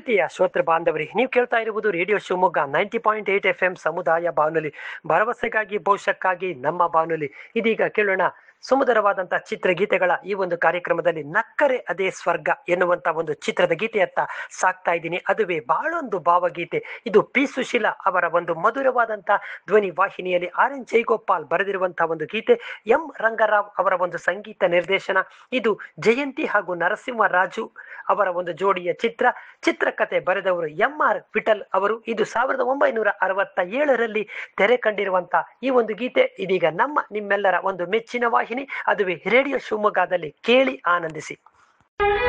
ಪ್ರೀತಿಯ ಶ್ರೋತೃ ಬಾಂಧವರಿ ನೀವು ಕೇಳ್ತಾ ಇರುವುದು radio Shivamogga ninety point eight F M ಸಮುದಾಯ ಬಾನುಲಿ ಭರವಸೆಗಾಗಿ ಭವಿಷ್ಯಕ್ಕಾಗಿ ನಮ್ಮ ಬಾನುಲಿ ಇದೀಗ ಕೇಳೋಣ ಸುಮಧುರವಾದಂತಹ ಚಿತ್ರಗೀತೆಗಳ ಈ ಒಂದು ಕಾರ್ಯಕ್ರಮದಲ್ಲಿ ನಕ್ಕರೆ ಅದೇ ಸ್ವರ್ಗ ಎನ್ನುವಂತ ಒಂದು ಚಿತ್ರದ ಗೀತೆಯತ್ತ ಸಾಕ್ತಾ ಇದ್ದೀನಿ ಅದುವೇ ಬಹಳೊಂದು ಭಾವಗೀತೆ ಇದು ಪಿ ಸುಶೀಲಾ ಅವರ ಒಂದು ಮಧುರವಾದಂತಹ ಧ್ವನಿ ವಾಹಿನಿಯಲ್ಲಿ ಆರ್ ಎನ್ ಜಯಗೋಪಾಲ್ ಬರೆದಿರುವಂತಹ ಒಂದು ಗೀತೆ ಎಂ ರಂಗರಾವ್ ಅವರ ಒಂದು ಸಂಗೀತ ನಿರ್ದೇಶನ ಇದು ಜಯಂತಿ ಹಾಗೂ ನರಸಿಂಹರಾಜು ಅವರ ಒಂದು ಜೋಡಿಯ ಚಿತ್ರ ಚಿತ್ರಕಥೆ ಬರೆದವರು ಎಂ ಆರ್ ವಿಠಲ್ ಅವರು ಇದು ಸಾವಿರದ ಒಂಬೈನೂರ ಅರವತ್ತ ಏಳರಲ್ಲಿ ತೆರೆ ಕಂಡಿರುವಂತಹ ಈ ಒಂದು ಗೀತೆ ಇದೀಗ ನಮ್ಮ ನಿಮ್ಮೆಲ್ಲರ ಒಂದು ಮೆಚ್ಚಿನ ವಾಹಿನಿ ಅದುವೇ ರೇಡಿಯೋ ಶಿವಮೊಗ್ಗದಲ್ಲಿ ಕೇಳಿ ಆನಂದಿಸಿ